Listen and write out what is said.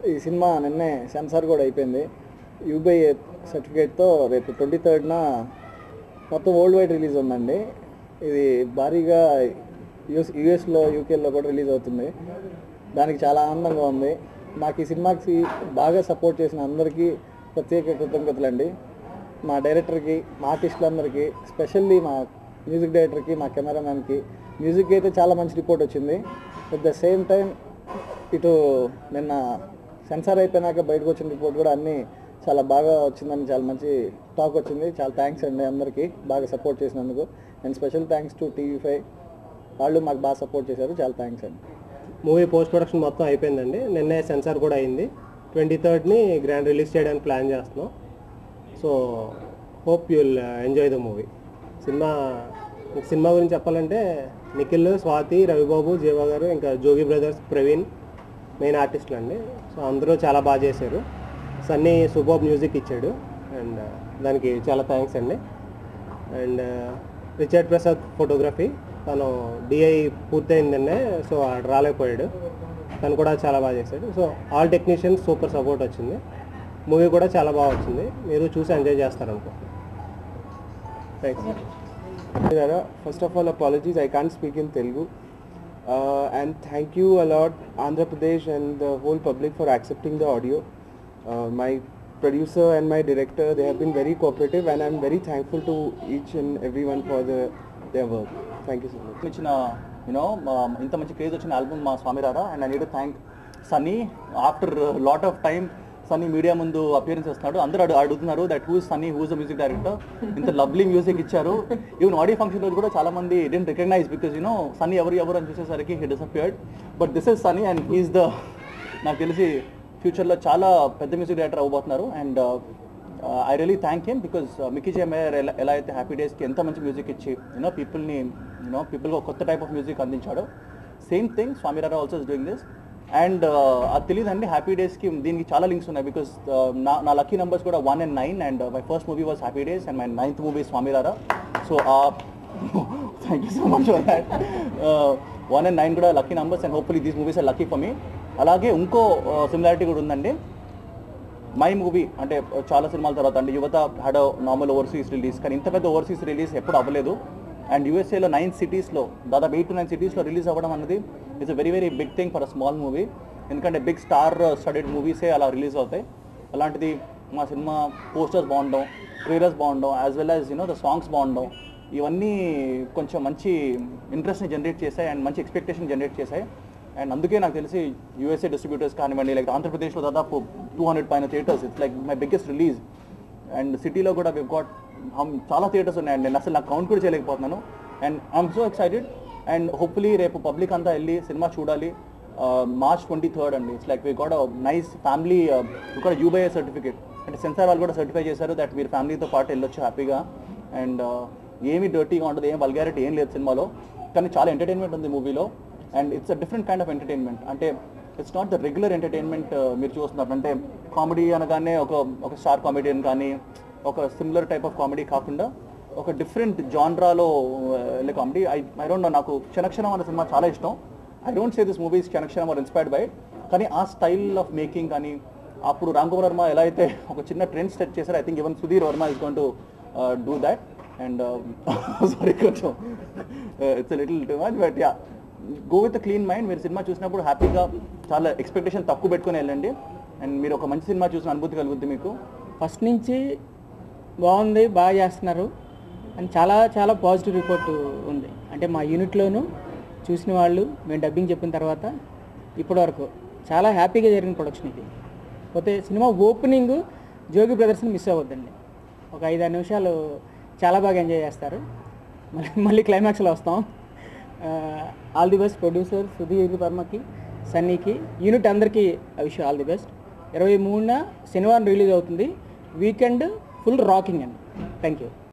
ఈ సినిమా నిన్నే సెన్సార్ కూడా అయిపోయింది యూబీఐ సర్టిఫికేట్తో రేపు ట్వంటీ థర్డ్న మొత్తం వరల్డ్ వైడ్ రిలీజ్ ఉందండి ఇది భారీగా యూఎస్ యూఎస్లో యూకేలో కూడా రిలీజ్ అవుతుంది దానికి చాలా ఆనందంగా ఉంది మాకు ఈ సినిమాకి బాగా సపోర్ట్ చేసిన అందరికీ ప్రత్యేక కృతజ్ఞతలండి మా డైరెక్టర్కి మా ఆర్టిస్టులందరికీ స్పెషల్లీ మా మ్యూజిక్ డైరెక్టర్కి మా కెమెరామ్యాన్కి మ్యూజిక్ అయితే చాలా మంచి రిపోర్ట్ వచ్చింది అట్ ద సేమ్ టైం ఇటు నిన్న సెన్సార్ అయిపోయినాక బయటకు వచ్చిన రిపోర్ట్ కూడా అన్నీ చాలా బాగా వచ్చిందని చాలా మంచి టాక్ వచ్చింది చాలా థ్యాంక్స్ అండి అందరికీ బాగా సపోర్ట్ చేసినందుకు and special thanks to TV five వాళ్ళు మాకు బాగా సపోర్ట్ చేశారు చాలా థ్యాంక్స్ అండి మూవీ పోస్ట్ ప్రొడక్షన్ మొత్తం అయిపోయిందండి నిన్నే సెన్సార్ కూడా అయింది ట్వంటీ థర్డ్ని గ్రాండ్ రిలీజ్ చేయడానికి ప్లాన్ చేస్తున్నాం so hope you'll enjoy the movie సినిమా మీకు సినిమా గురించి చెప్పాలంటే నిఖిల్ స్వాతి రవిబాబు జీవా గారు ఇంకా జోగి బ్రదర్స్ ప్రవీణ్ మెయిన్ ఆర్టిస్టులు అండి సో అందరూ చాలా బాగా చేశారు సన్నీ సూపర్ మ్యూజిక్ ఇచ్చాడు అండ్ దానికి చాలా థ్యాంక్స్ అండి అండ్ రిచర్డ్ ప్రసాద్ ఫోటోగ్రఫీ తను డిఐ పూర్తయిందన్నే సో ఆడు రాలేకపోయాడు తను కూడా చాలా బాగా చేశాడు so all technicians super support వచ్చింది మూవీ కూడా చాలా బాగా వచ్చింది మీరు చూసి ఎంజాయ్ చేస్తారనుకో thanks Rara, first of all, apologies, I can't speak in Telugu. Uh, and thank you a lot, Andhra Pradesh and the whole public for accepting the audio. Uh, my producer and my director, they have been very cooperative and I'm very thankful to each and everyone for the, their work. Thank you so much. ఇచ్చిన you know ఇంత మంచి craze వచ్చిన album మా Swamy Rara and I need thank Sunny after lot of time Sunny media ముందు appearance చేస్తున్నాడు అందరూ అడు అడుగుతున్నారు that who's Sunny who's the music director ఇంత లవ్లీ మ్యూజిక్ ఇచ్చారు ఈవెన్ ఆడియో ఫంక్షన్ రోజు కూడా చాలా మంది didn't recognize because you know Sunny ఎవరు ఎవరు అని చూసేసరికి he disappeared but this is Sunny and he's the నాకు తెలిసి ఫ్యూచర్లో చాలా పెద్ద మ్యూజిక్ డైరెక్టర్ అవ్వబోతున్నారు and I really thank him because Mickey J Meyer ఎలా ఎలా అయితే హ్యాపీ డేస్కి ఎంత మంచి మ్యూజిక్ ఇచ్చి యూనో పీపుల్ని యూనో పీపుల్కి ఒక కొత్త టైప్ ఆఫ్ మ్యూజిక్ అందించాడు same thing Swamy Rara also is doing this and అది తెలియదండి హ్యాపీ డేస్కి దీనికి చాలా లింక్స్ ఉన్నాయి బికాస్ నా నా లక్కీ నెంబర్స్ కూడా one and nine and my first movie was Happy Days and my ninth movie Swamy Rara so thank you so much for that one and nine కూడా lucky numbers and hopefully these movies are lucky for me అలాగే ఇంకో similarity కూడా ఉందండి my movie అంటే చాలా సినిమాల తర్వాత అంటే యువత హ్యాడ్ నార్మల్ ఓవర్సీస్ రిలీజ్ కానీ ఇంత పెద్ద ఓవర్సీస్ రిలీజ్ ఎప్పుడు అవ్వలేదు అండ్ యూఎస్ఏలో నైన్ సిటీస్లో దాదాపు ఎయిట్ టు నైన్ సిటీస్లో రిలీజ్ అవ్వడం అన్నది it's a very very big thing for a small movie ఎందుకంటే బిగ్ స్టార్ స్టడెడ్ మూవీసే అలా రిలీజ్ అవుతాయి అలాంటిది మా సినిమా పోస్టర్స్ బాగుండడం ట్రైలర్స్ బాగుండడం as well as you know the songs బాగుండడం ఇవన్నీ కొంచెం మంచి ఇంట్రెస్ట్ని జనరేట్ చేశాయి అండ్ మంచి ఎక్స్పెక్టేషన్ జనరేట్ చేశాయి అండ్ అందుకే నాకు తెలిసి యూఎస్ఏ డిస్ట్రిబ్యూటర్స్ కానివ్వండి లైక్ ఆంధ్రప్రదేశ్లో దాదాపు టూ హండ్రెడ్ పైన theatres it's like my biggest release and సిటీలో కూడా వి గాట్ చాలా థియేటర్స్ ఉన్నాయండి నేను అసలు నాకు కౌంట్ కూడా చేయలేకపోతున్నాను and I'm so excited and hopefully రేపు పబ్లిక్ అంతా వెళ్ళి సినిమా చూడాలి మార్చ్ ట్వంటీ థర్డ్ అండి it's like we got nice family కూడా యూబైఏ సర్టిఫికేట్ అంటే సెన్సార్ వాళ్ళు కూడా సర్టిఫై చేశారు దట్ మీరు ఫ్యామిలీతో పాటు వెళ్ళొచ్చు హ్యాపీగా అండ్ ఏమి డర్టీగా ఉండదు ఏం వల్గారిటీ ఏం లేదు సినిమాలో కానీ చాలా ఎంటర్టైన్మెంట్ ఉంది మూవీలో and it's a different kind of entertainment అంటే it's not the regular entertainment మీరు చూస్తున్నారు అంటే కామెడీ అనగానే ఒక ఒక స్టార్ కామెడియన్ కానీ ఒక సిమిలర్ టైప్ ఆఫ్ కామెడీ కాకుండా ఒక డిఫరెంట్ జాన్రాలో వెళ్ళే comedy I I don't know నాకు క్షణక్షణం అనే సినిమా చాలా ఇష్టం I don't say this movies Kshana Kshanam are inspired by కానీ ఆ స్టైల్ ఆఫ్ మేకింగ్ కానీ అప్పుడు రామ్ కుమార్ వర్మ ఎలా అయితే ఒక చిన్న ట్రెండ్ సెట్ చేశారో I think even Sudheer Varma is gone to do that and sorry కొంచెం it's little too much but you go with clean mind మీరు సినిమా చూసినప్పుడు హ్యాపీగా చాలా ఎక్స్పెక్టేషన్ తక్కువ పెట్టుకొని వెళ్ళండి అండ్ మీరు ఒక మంచి సినిమా చూసిన అనుభూతి కలుగుద్ది మీకు ఫస్ట్ నుంచి బాగుంది బాగా చేస్తున్నారు అని చాలా చాలా పాజిటివ్ రిపోర్ట్ ఉంది అంటే మా యూనిట్లోనూ చూసిన వాళ్ళు మేము డబ్బింగ్ చెప్పిన తర్వాత ఇప్పటి వరకు చాలా హ్యాపీగా జరిగిన ప్రొడక్షన్ ఇది పోతే సినిమా ఓపెనింగ్ జోగి బ్రదర్స్ని మిస్ అవ్వద్దండి ఒక ఐదు ఆరు నిమిషాలు చాలా బాగా ఎంజాయ్ చేస్తారు మళ్ళీ మళ్ళీ క్లైమాక్స్లో వస్తాం all the best producer Sudheer వర్మకి సన్నీకి యూనిట్ అందరికీ విష్ ఆల్ ది బెస్ట్ ఇరవై మూడున శనివారం రిలీజ్ అవుతుంది వీకెండ్ ఫుల్ రాకింగ్ అండి థ్యాంక్ యూ